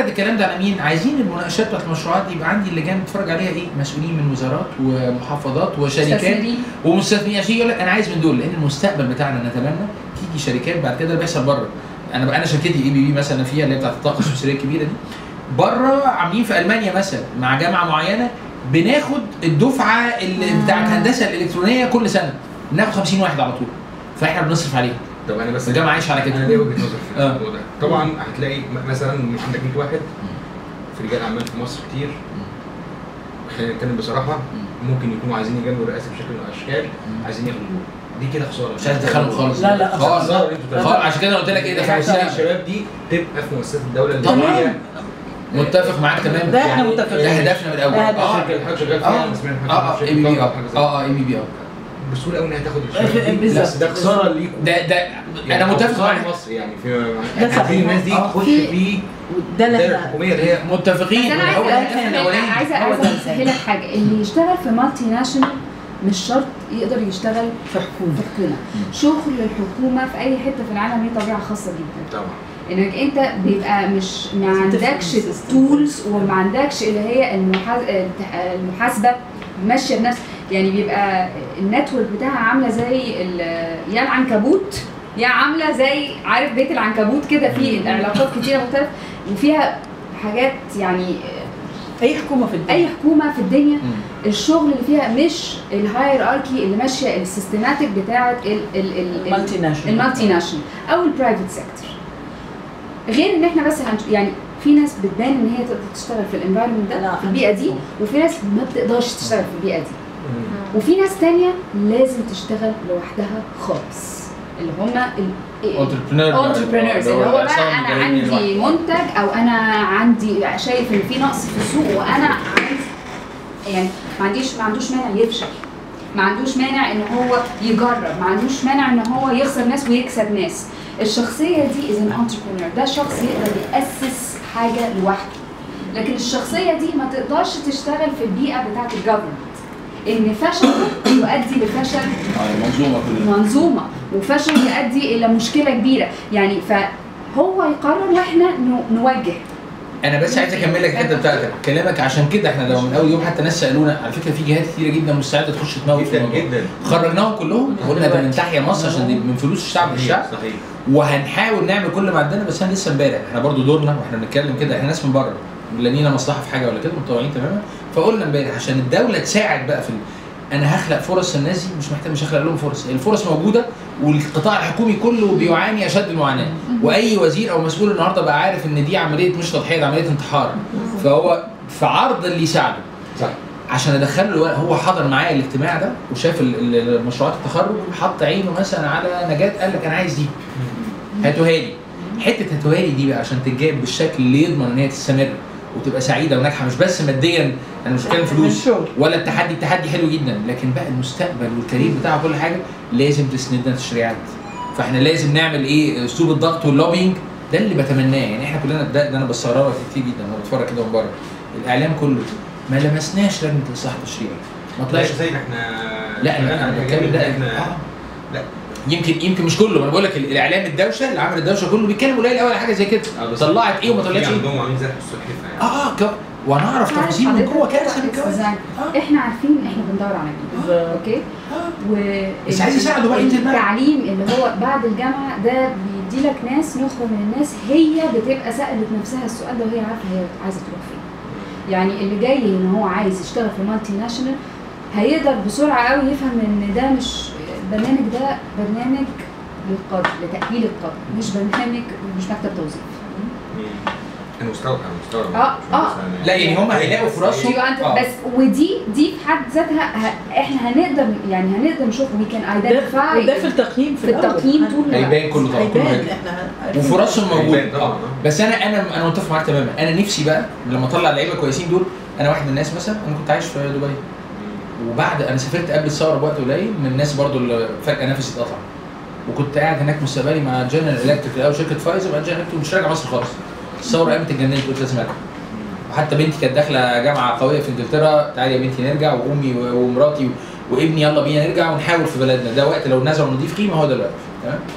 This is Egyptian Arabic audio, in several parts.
الكلام ده على مين؟ عايزين المناقشات بتاعت المشروعات دي يبقى عندي اللجان بتتفرج عليها ايه؟ مسؤولين من وزارات ومحافظات وشركات مستثمرين. ومستثمرين عشان يقول لك انا عايز من دول لان المستقبل بتاعنا نتمنى تيجي شركات بعد كده ده بيحصل بره انا بقى انا شركتي اي بي بي مثلا فيها اللي هي بتاعت الطاقه السويسريه الكبيره دي بره عاملين في المانيا مثلا مع جامعه معينه بناخد الدفعه اللي بتاعت هندسه الالكترونيه كل سنه بناخد 50 واحد على طول فاحنا بنصرف عليهم طب انا بس الجامعه عايشه على كده انا ليا وجهه نظر في آه. الموضوع ده طبعا هتلاقي م- مثلا عندك 100 واحد في رجال اعمال في مصر كتير خلينا نتكلم بصراحه ممكن يكونوا عايزين يجاملوا الرئاسه بشكل من الاشكال عايزين ياخدوا دي كده خساره مش عايز تدخلهم خالص لا، لا، خالص خساره اللي انتوا خالص عشان كده أنا قلت لك ايه ده في احنا عايزين المستقبل الشباب دي تبقى في مؤسسات الدوله اللي طبعاً. هي متفق معاك تماما ده احنا يعني متفقين ده هدفنا من الاول ده هدف. اه الشركه اللي حضرتك شغال اه فيها اسمها اه اه اي بي بي اه اه اه اي بي بي اه بسهوله قوي انها تاخد في- الشركه دي بالظبط. بس ده خساره ليكم ده ده يعني انا متفق خسارة معاك مصر يعني في ده صحيح. عايزين الناس دي آه. تخش في- في ده اللي الدائره احنا الحكوميه اللي هي متفقين بس انا من عايزه اول هدفنا أفهمك- الاولاني عايزه هو ده عايزه اسهلك حاجه اللي يشتغل في مالتي ناشونال مش شرط يقدر يشتغل في حكومه في حكومه شغل الحكومه في اي حته في العالم ليه طبيعه خاصه جدا طبعا انك انت بيبقى مش ما لازم تفهم عندكش السيستم. تولز وما عندكش اللي هي المحا- المحاسبه ماشيه بنفس يعني بيبقى النتورك بتاعها عامله زي ال- يا العنكبوت يا عامله زي عارف بيت العنكبوت كده فيه علاقات كتيره مختلفه وفيها حاجات يعني اي حكومه في الدنيا اي حكومه في الدنيا مم. الشغل اللي فيها مش الهايراركي اللي ماشيه السيستماتيك بتاعه ال- ال- ال- المالتي ناشونال المالتي ناشونال او البرايفت سيكتور غير ان احنا بس هنش... يعني في ناس بتبان ان هي تقدر تشتغل في الانفايرمنت لا، ده في البيئه دي هنشوفهم. وفي ناس ما بتقدرش تشتغل في البيئه دي وفي ناس تانية لازم تشتغل لوحدها خالص اللي هم انتربرينور انتربرينورز اللي هو بقى انا عندي منتج او انا عندي شايف ان في نقص في السوق وانا عايز يعني ما عنديش ما عندوش مانع يفشل ما عندوش مانع ان هو يجرب ما عندوش مانع ان هو يخسر ناس ويكسب ناس الشخصيه دي از ان انتربرينور ده شخص يقدر ياسس حاجه لوحده لكن الشخصيه دي ما تقدرش تشتغل في البيئه بتاعه الجفرمنت ان فشله يؤدي لفشل المنظومه كلها منظومه وفشل يؤدي الى مشكله كبيره يعني فهو يقرر واحنا ن- نوجه انا بس عايز اكمل لك الحته بتاعتك كلامك عشان كده احنا لو من اول يوم حتى ناس سالونا على فكره في جهات كتيره جدا مستعده تخش تموت في جدا الموضوع جدا خرجناهم كلهم قلنا ده من تحيا مصر عشان دي من فلوس الشعب للشعب صحيح وهنحاول نعمل كل ما عندنا بس انا لسه امبارح احنا برضو دورنا واحنا بنتكلم كده احنا ناس من بره لا لينا مصلحه في حاجه ولا كده متطوعين تماما فقلنا امبارح عشان الدوله تساعد بقى في ال... انا هخلق فرص الناس دي مش محتاج مش هخلق لهم فرص الفرص موجوده والقطاع الحكومي كله بيعاني اشد المعاناه واي وزير او مسؤول النهارده بقى عارف ان دي عمليه مش تضحيه ده عمليه انتحار فهو في عرض اللي يساعده صح عشان ادخله الورق هو حضر معايا الاجتماع ده وشاف ال- ال- مشروعات التخرج حط عينه مثلا على نجاة قال لك انا عايز دي هاتوها لي حته هاتوها لي دي بقى عشان تتجاب بالشكل اللي يضمن ان هي تستمر وتبقى سعيده وناجحه مش بس ماديا انا مش بتكلم فلوس الشغل. ولا التحدي التحدي حلو جدا لكن بقى المستقبل والكارير بتاعه كل حاجه لازم تسندنا تشريعات فاحنا لازم نعمل ايه اسلوب الضغط واللوبينج ده اللي بتمناه يعني احنا كلنا ده, ده انا بستغربها كتير جدا وانا بتفرج كده من بره الاعلام كله ما لمسناش لجنه الاصلاح التشريعي ما لا طلعش زي ما احنا لا انا انا بتكلم ده احنا آه. لا. يمكن يمكن مش كله ما انا بقول لك الاعلام الدوشه اللي عمل الدوشه كله بيتكلم قليل قوي على حاجه زي كده آه، بس طلعت ايه وما طلعتش في ايه عندهم عاملين زي السلحفاه يعني اه اه ك... وانا اعرف عارف تفاصيل من حضرتك جوه كارثه من كده الجواز design. آه. احنا عارفين احنا بندور على مين بالظبط. اوكي آه. و بس عايز يساعده بقى ينزل بقى. التعليم اللي هو بعد الجامعه ده بيدي لك ناس نخبه من الناس هي بتبقى سالت نفسها السؤال ده وهي عارفه هي عايزه تروح فين يعني اللي جاي ان هو عايز يشتغل في مالتي ناشونال هيقدر بسرعه قوي يفهم ان ده مش البرنامج ده برنامج للقاضي لتاهيل القاضي مش برنامج مش مكتب توظيف انا مستوعب انا مستوعب آه، آه. لا، يعني هم هيلاقوا فرصهم. يبقى انت آه. بس ودي دي في حد ذاتها ه- احنا هنقدر يعني هنقدر نشوف وي كان ده ايدنتيفاي وده في التقييم في, في التقييم طول الوقت. هيبان كله طبعا كله هيبان هيبان. احنا عارفين. وفرصهم موجوده هيبان طبعا آه. آه. بس انا انا انا متفق معاك تماما انا نفسي بقى لما اطلع لعيبه كويسين دول انا واحد من الناس مثلا انا كنت عايش في دبي وبعد انا سافرت قبل الثوره بوقت قليل من الناس برضو اللي فجاه نفسي اتقطع وكنت قاعد هناك مستقبلي مع جنرال الكتريك الاول شركه فايزر بعد جنرال الكتريك مش راجع مصر خالص الثوره قامت اتجننت قلت لازم ارجع وحتى بنتي كانت داخله جامعه قويه في انجلترا تعالي يا بنتي نرجع وامي و- ومراتي و- وابني يلا بينا نرجع ونحاول في بلدنا ده وقت لو نزل نضيف قيمه هو ده الوقت تمام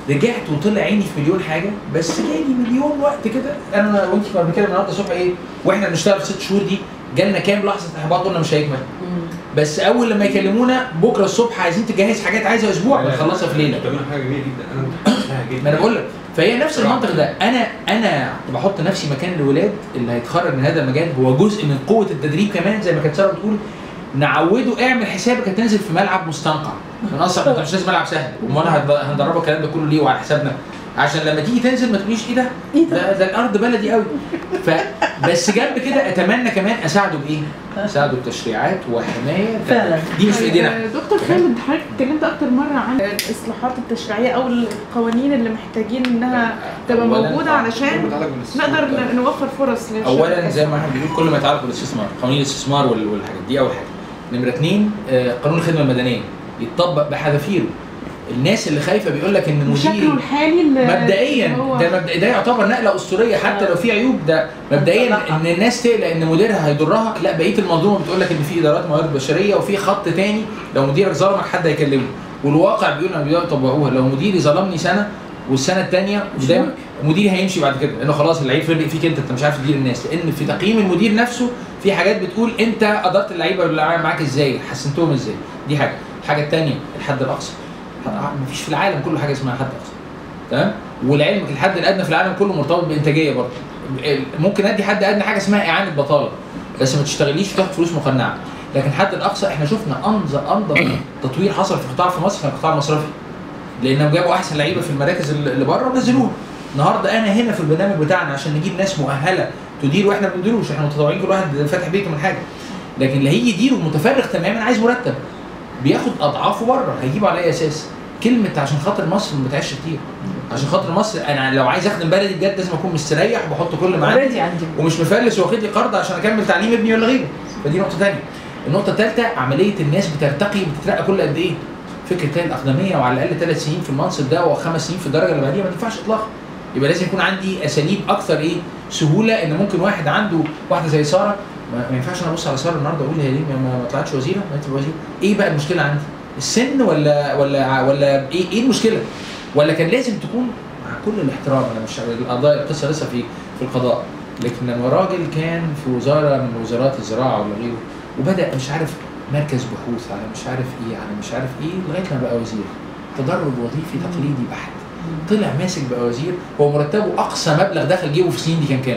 رجعت وطلع عيني في مليون حاجه بس جالي مليون وقت كده انا وانت كنا بنتكلم النهارده الصبح ايه واحنا بنشتغل في ست شهور دي جالنا كام لحظه احباط قلنا مش هيكمل بس اول لما يكلمونا بكره الصبح عايزين تجهز حاجات عايزه اسبوع بنخلصها في ليله بتعملوا حاجه جميله جدا انا متحمسها جدا ما انا بقول لك فهي نفس المنطق ده انا انا بحط نفسي مكان الولاد اللي هيتخرج من هذا المجال هو جزء من قوه التدريب كمان زي ما كانت ساره بتقول نعوده اعمل حسابك هتنزل في ملعب مستنقع من اصلا انت مش لازم ملعب سهل امال هتب- هندربك الكلام ده كله ليه وعلى حسابنا عشان لما تيجي تنزل ما تقوليش ايه ده ايه ده, ده الارض بلدي قوي ف بس جنب كده اتمنى كمان اساعده بايه؟ اساعده بتشريعات وحمايه فعلا. دي مش في ايدينا دكتور خالد حضرتك اتكلمت اكتر مره عن الاصلاحات التشريعيه او القوانين اللي محتاجين انها تبقى أولاً موجوده آه. علشان نقدر ن- نوفر فرص للشباب اولا زي ما احنا بنقول كل ما يتعلق بالاستثمار قوانين الاستثمار وال- والحاجات دي اول حاجه نمره اثنين آه، قانون الخدمه المدنيه يتطبق بحذافيره الناس اللي خايفه بيقول لك ان وشكله المدير الحالي اللي مبدئيا اللي هو ده مبدئيا ده يعتبر نقله اسطوريه حتى لو في عيوب ده مبدئيا ان الناس تقلق ان مديرها هيضرها لا بقيه المنظومه بتقول لك ان في ادارات موارد بشريه وفي خط تاني لو مديرك ظلمك حد هيكلمه والواقع بيقول لما بيبداوا يطبقوها لو مديري ظلمني سنه والسنه الثانيه دايما مديري هيمشي بعد كده لانه خلاص العيب فرق فيك انت انت مش عارف تدير الناس لان في تقييم المدير نفسه في حاجات بتقول انت ادرت اللعيبه اللي معاك ازاي حسنتهم ازاي دي حاجه الحاجه الثانيه الحد الاقصى مفيش في العالم كله حاجه اسمها حد اقصى تمام ولعلمك الحد الادنى في العالم كله مرتبط بانتاجيه برضه ممكن ادي حد ادنى حاجه اسمها اعانه بطاله بس ما تشتغليش وتاخد فلوس مقنعه لكن الحد الاقصى احنا شفنا انظف انظف تطوير حصل في قطاع في مصر كان القطاع المصرفي لانهم جابوا احسن لعيبه في المراكز اللي بره ونزلوها النهارده انا هنا في البرنامج بتاعنا عشان نجيب ناس مؤهله تدير واحنا ما بنديروش احنا متطوعين كل واحد فاتح بيته من حاجه لكن اللي هيجي يديره متفرغ تماما عايز مرتب بياخد اضعافه بره هيجيبه على اي اساس كلمه عشان خاطر مصر ما بتعيش كتير عشان خاطر مصر انا لو عايز اخدم بلدي بجد لازم اكون مستريح وبحط كل ما عندي اوريدي عندي ومش مفلس واخد لي قرض عشان اكمل تعليم ابني ولا غيره فدي نقطه ثانيه النقطه الثالثه عمليه الناس بترتقي بتترقى كل قد ايه فكره تلاقي الاقدميه وعلى الاقل ثلاث سنين في المنصب ده وخمس سنين في الدرجه اللي بعديها ما تنفعش اطلاقا يبقى لازم يكون عندي اساليب اكثر ايه سهوله ان ممكن واحد عنده واحده زي ساره ما, ما ينفعش انا ابص على ساره النهارده اقول هي ليه ما, ما طلعتش وزيره ما تبقى وزيره ايه بقى المشكله عندي السن ولا ولا ولا ايه ايه المشكله ولا كان لازم تكون مع كل الاحترام انا مش القضايا القصه لسه في في القضاء لكن لما راجل كان في وزاره من وزارات الزراعه ولا غيره وبدا مش عارف مركز بحوث على مش عارف ايه على مش عارف ايه لغايه ما بقى وزير تدرج وظيفي تقليدي بحت طلع ماسك بقى وزير هو مرتبه اقصى مبلغ دخل جيبه في السنين دي كان كام؟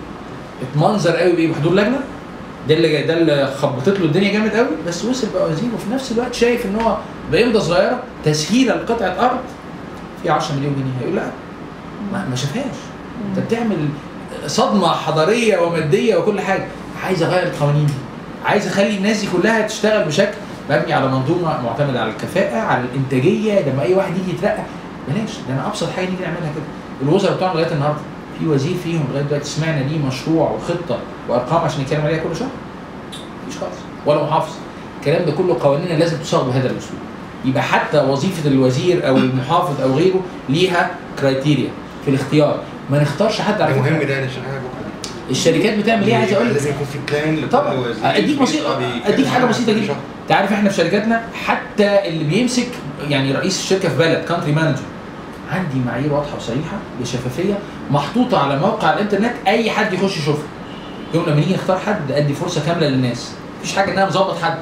اتمنظر قوي بايه بحضور لجنه ده اللي ده اللي خبطت له الدنيا جامد قوي بس وصل بقى وزير وفي نفس الوقت شايف ان هو بامضه صغيره تسهيلا لقطعه ارض في 10 مليون جنيه هيقول لا ما, ما شافهاش انت بتعمل صدمه حضاريه وماديه وكل حاجه عايز اغير القوانين دي عايز اخلي الناس دي كلها تشتغل بشكل مبني على منظومه معتمده على الكفاءه على الانتاجيه لما اي واحد يجي يترقى بلاش ده انا ابسط حاجه نيجي نعملها كده الوزراء بتوعنا لغايه النهارده في وزير فيهم لغايه دلوقتي سمعنا ليه مشروع وخطه وارقام عشان يتكلم عليها كل شهر مفيش خالص ولا محافظ الكلام ده كله قوانيننا لازم تصاغ بهذا الاسلوب يبقى حتى وظيفه الوزير او المحافظ او غيره ليها كرايتيريا في الاختيار ما نختارش حد على ده مهم فكره ده عشان حاجه بكره الشركات بتعمل ايه عايز اقول لك لازم يكون في بلان لكل طبعا وزير اديك بسيطه بيتكلم اديك حاجه عنها بسيطه كل جدا شهر. انت عارف احنا في شركاتنا حتى اللي بيمسك يعني رئيس الشركه في بلد كانتري مانجر عندي معايير واضحه وصريحه بشفافيه محطوطه على موقع الانترنت اي حد يخش يشوفها يوم لما نيجي نختار حد ادي فرصه كامله للناس مفيش حاجه ان انا مظبط حد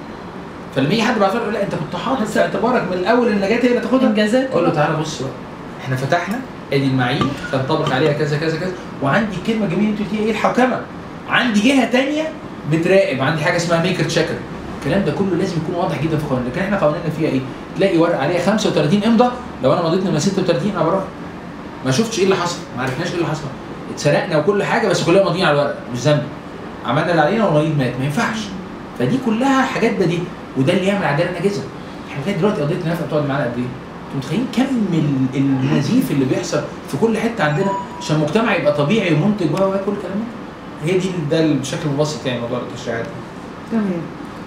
فلما يجي حد بعد يقول لا انت كنت حاطط في اعتبارك من الاول ان النجاه هي اللي تاخدها انجازات اقول له تعالى بص بقى احنا فتحنا ادي المعايير تنطبق عليها كذا كذا كذا وعندي كلمه جميله انت قلتيها ايه الحوكمه عندي جهه تانية بتراقب عندي حاجه اسمها ميكر تشيكر الكلام ده كله لازم يكون واضح جدا في القانون لكن احنا قوانيننا فيها ايه؟ تلاقي ورقه عليها 35 امضه لو انا مضيت نمره 36 انا براها ما شفتش ايه اللي حصل ما عرفناش ايه اللي حصل اتسرقنا وكل حاجه بس كلنا ماضيين على الورقه مش ذنبي عملنا اللي علينا والمريض مات ما ينفعش فدي كلها حاجات بديهيه وده اللي يعمل عداله ناجزه احنا لغايه دلوقتي قضيه النفقه بتقعد معانا قد ايه؟ انتوا متخيلين كم ال- النزيف اللي بيحصل في كل حته عندنا عشان المجتمع يبقى طبيعي ومنتج و و كل الكلام ده هي دي ده بشكل مبسط يعني موضوع التشريعات تمام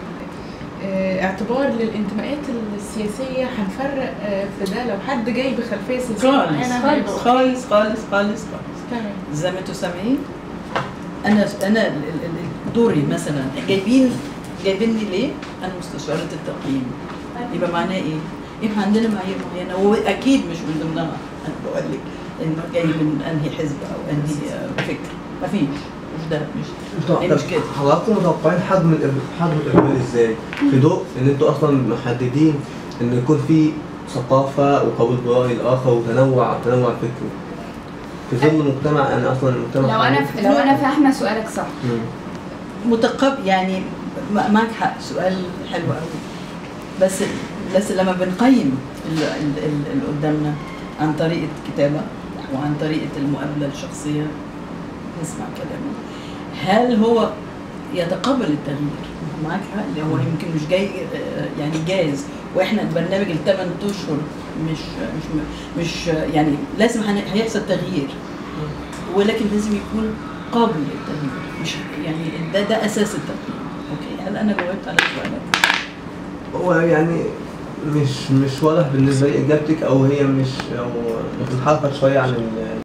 آه، اعتبار للانتماءات السياسيه هنفرق آه، في ده لو حد جاي بخلفيه سياسيه خالص معينه هيبقى خالص أوكي. خالص خالص خالص خالص تمام زي ما انتوا سامعين انا انا ال- ال- ال- دوري مثلا جايبين جايبيني ليه؟ انا مستشاره التقييم يبقى معناه ايه؟ يبقى عندنا معايير معينه واكيد مش من ضمنها انا بقول لك انه جاي من انهي حزب او انهي آه، فكر ما فيش مش ده مش هي مش كده حضراتكم متوقعين حجم الإر- حجم الإقبال ازاي؟ في ضوء ان انتوا اصلا محددين ان يكون في ثقافة وقبول برأي الآخر وتنوع تنوع فكري. في ظل مجتمع انا اصلا المجتمع لو انا حالياً- لو انا فاهمه سؤالك صح مم. متقبل يعني م- معك حق سؤال حلو قوي بس بس لما بنقيم ال- ال- ال- اللي قدامنا عن طريقه كتابه وعن طريقه المقابله الشخصيه نسمع كلامه هل هو يتقبل التغيير معك حق اللي هو يمكن مش جاي آه، يعني جاهز واحنا البرنامج الثمان اشهر مش مش مش يعني لازم هن- هيحصل تغيير ولكن لازم يكون قابل للتغيير مش يعني ده ده اساس التغيير اوكي هل انا جاوبت على سؤالك؟ هو يعني مش مش واضح بالنسبة لي إجابتك أو هي مش أو متحركة شوية عن ال-